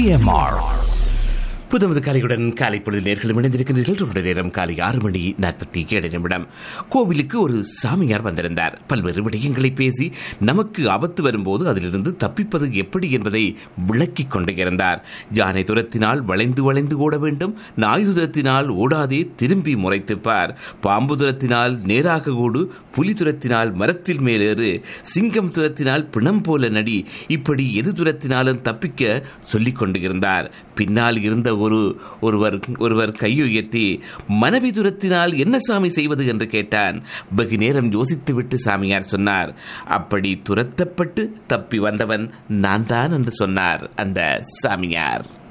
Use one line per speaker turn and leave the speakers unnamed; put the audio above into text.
CMR
புதுமது காலையுடன் காலை பொழுது நேர்களும் இணைந்திருக்கின்றீர்கள் தொடர் நேரம் காலை ஆறு மணி நாற்பத்தி ஏழு நிமிடம் கோவிலுக்கு ஒரு சாமியார் வந்திருந்தார் பல்வேறு விடயங்களை பேசி நமக்கு ஆபத்து வரும்போது அதிலிருந்து தப்பிப்பது எப்படி என்பதை விளக்கிக் கொண்டு இருந்தார் யானை துரத்தினால் வளைந்து வளைந்து ஓட வேண்டும் நாய் துரத்தினால் ஓடாதே திரும்பி முறைத்துப்பார் பாம்பு துரத்தினால் நேராக ஓடு புலி துரத்தினால் மரத்தில் மேலேறு சிங்கம் துரத்தினால் பிணம் போல நடி இப்படி எது துரத்தினாலும் தப்பிக்க சொல்லிக் கொண்டு இருந்தார் பின்னால் இருந்த ஒரு ஒருவர் ஒருவர் கையுயர்த்தி மனைவி துரத்தினால் என்ன சாமி செய்வது என்று கேட்டான் வெகு நேரம் யோசித்துவிட்டு சாமியார் சொன்னார் அப்படி துரத்தப்பட்டு தப்பி வந்தவன் நான் தான் என்று சொன்னார் அந்த சாமியார்